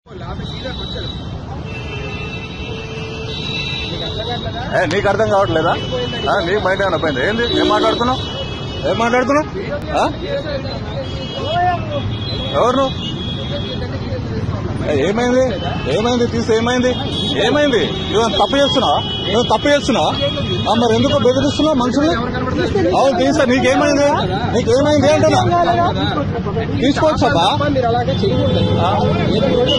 ఏ, నీకు అర్థం కావట్లేదా ఆ, నీకు మైండ్ ఏమైనా పోయింది ఏంది ఏం మాట్లాడుతున్నావు ఏం మాట్లాడుతున్నావు ఆ? ఎవరు నువ్వు? ఏ, ఏమైంది ఏమైంది తీసి ఏమైంది ఏమైంది నువ్వు తప్పు చేస్తున్నావా నువ్వు తప్పు చేస్తున్నావా ఆ, మరి ఎందుకు బెదిరిస్తున్నావు మనుషుల్ని అవును తీసా నీకేమైంది నీకేమైంది అంటున్నా తీసుకోవచ్చబ్బా మీరు అలాగే చేయకూడదు ఆ? ఏదో రోజు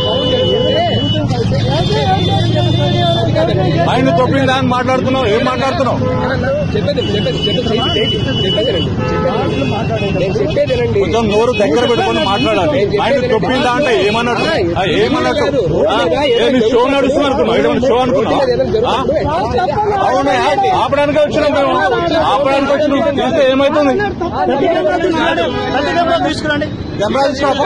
బాగుంటుంది మైండ్ తొప్పిందా అని మాట్లాడుతున్నావు ఏం మాట్లాడుతున్నావు చెప్పేది చెప్పేది చెప్పేది చెప్పేది రండి నేను చెప్పేది రండి కొంచెం నోరు దగ్గర పెట్టుకొని మాట్లాడాలి మైండ్ తొప్పిందా అంటే ఏమన్నట్టు ఆ, ఏమన్నట్టు ఆ, ఏ, నీ షో నడుస్తుంది అనుకున్నావు ఏమైనా షో అనుకున్నావు ఆ? అవును ఆపడానికి వచ్చినాం మేము ఆపడానికి వచ్చినాం చూస్తే ఏమైతుంది తీసుకురండి కెమెరా తీసుకోపో.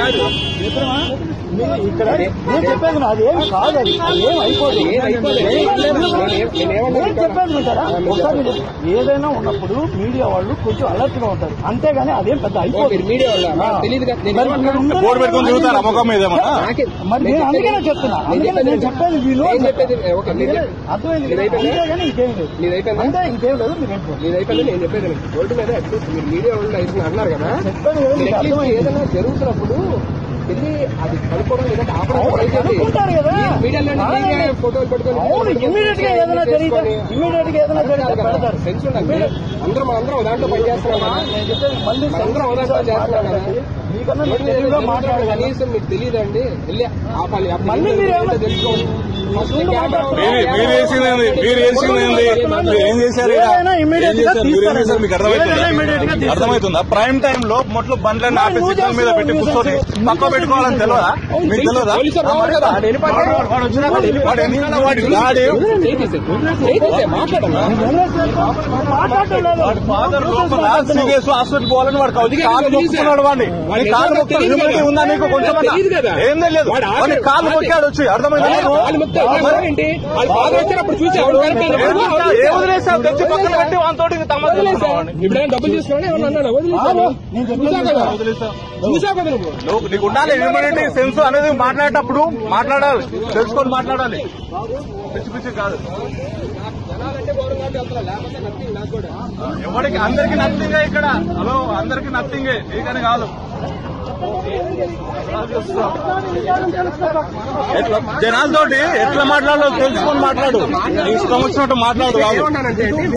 ఇక్కడ నేను చెప్పేది నాది ఏం కాదు అది అది ఏం అయిపోదు ఏం అయిపోదు. నేను చెప్పేది వింటారా ఒకసారి మీరు ఏదైనా ఉన్నప్పుడు మీడియా వాళ్ళు కొంచెం అలర్ట్ గా ఉంటారు అంతేగాని అదేం పెద్ద అయిపోదు మీరు మీడియా వాళ్ళ తెలియదు కదా నేను మరి మీరు ఉండరు. బోర్డు పెట్టుకొని తిరుగుతారా ముఖం మీద ఏమన్నా నాకే- మరి నేను అందుకనే చెప్తున్నా అందుకనే నేను చెప్పేది వీళ్ళు నేను చెప్పేది ఓకే మీరు చెప్పేది. అర్థమైంది ఇది అయిపోయిందా? అంతేగాని ఇంకేం లేదు నీది అయిపోయిందా అంతే ఇంకేం లేదు మీరు ఏంటో నీది అయిపోయింది నేను చెప్పేది రండి. రోడ్డు మీద అట్లీస్ట్ మీరు మీడియా వాళ్ళు అవుతుంది అన్నారు కదా చెప్పాను కదా, మీరు మీకు అట్లీస్ట్ అర్థమైంది. ఏదైనా జరుగుతున్నప్పుడు వెళ్ళి అది కనుక్కోవడం లేదంటే ఆపడం అవును, ట్రై చేయండి. కనుక్కుంటారు కదా. మీడియాలో అవునండి. మీడియా ఫోటోలు పెట్టుకొని అవును ఇమ్మీడియట్ గా ఏదైనా జరిగితే ఇమ్మీడియట్ గా ఏదైనా జరిగితే పెడతారు సెన్స్ ఉండాలి అందరం మనందరం ఒక దాంట్లో పని చేస్తున్నాం కదా నేను చెప్పేది మళ్ళీ మనందరం ఒక దాంట్లో చేస్తున్నాం కదా మీకన్నా రోడ్డు నేను మీద తెలుగులో జరుగుతున్న మాట్లాడగలను కనీసం మీకు తెలియదండి వెళ్ళి ఆపాలి అప్పుడు మళ్ళీ ఏం మీరు జరుగుతుందో ఏమన్నా- తెలుసుకోండి ఫస్ట్ కెమెరా మీరు మీరు వేసింది ఏంది? మీరు వేసింది ఏంది? మీరు ఏం చేశారు ఇక్కడ? ఏదైనా immediate ఏం చేశారు? గా మీరు ఏం చేశారు? మీకు ఏదైనా immediate గా అర్థమవుతుందా తీస్తారు. అర్థమవుతుందా ప్రైమ్ టైం లో మొట్లు బండ్లన్నీ ఆపి నువ్వు సిగ్నల్ మీద పెట్టి చేస్తున్నావు, కూర్చొని నువ్వు పక్క పెట్టుకోవాలని తెలియదా మీకు తెలియదా పోలీసులు రావాలి కదా, వాడు వెళ్ళిపోతాడు. వాడు- వాడు వచ్చినా వాడు ఎన్నికల వాడి గాడి చేయి తీసేయ్. చేయి తీసేయ్, మాట్లాడమ్మా మాట్లాడటం లేదు వాడి ఫాదర్ లోపల సీరియస్ హాస్పిటల్ పోవాలని వాడు కౌజీ కాలు మొక్కుతున్నాడు వాడిని వాడి కాలు మొక్కుతాడు తెలియదు హ్యూమిలిటీ కదా. ఉందా నీకు కొంచెం తెలియదు కదా. ఏం తెలియదు వాడు ఆపే- వాడి కాలు ఆపే. మొక్కాడు వచ్చి అర్థమైందా నీకు? వాళ్ళు మొత్తం ఏంటి వాళ్ళు బాగా వచ్చినప్పుడు చూసి ఎవరు ఏం- ఏ వదిలేసావు తెచ్చి పక్కన పెట్టి వానితోటి తమ ఇప్పుడు ఏమైనా డబ్బులు తీసుకున్నా ఏమన్నా అన్నాడా ఆగు. వదిలేసాను నేను చెప్పేది చూసా కదా వదిలేసావు చూసా కదా నువ్వు నువ్వు నీకు ఉండాలి హ్యూమినిటీ సెన్స్ అనేది మాట్లాడేటప్పుడు మాట్లాడాలి తెలుసుకొని మాట్లాడాలి పిచ్చి పిచ్చి కాదు జనాలంటే గౌరవం కాబట్టి వెళ్తున్నా లేకపోతే నథింగ్ నాకు కూడా ఎవరికి అందరికి నథింగే ఇక్కడ హలో అందరికి నథింగే నీకని కాదు ఎట్లా జనాలతోటి ఎట్లా మాట్లాడాలో తెలుసుకొని మాట్లాడు నీ ఇష్టం వచ్చినట్టు మాట్లాడు కాదు ఏమన్నానంటే అండి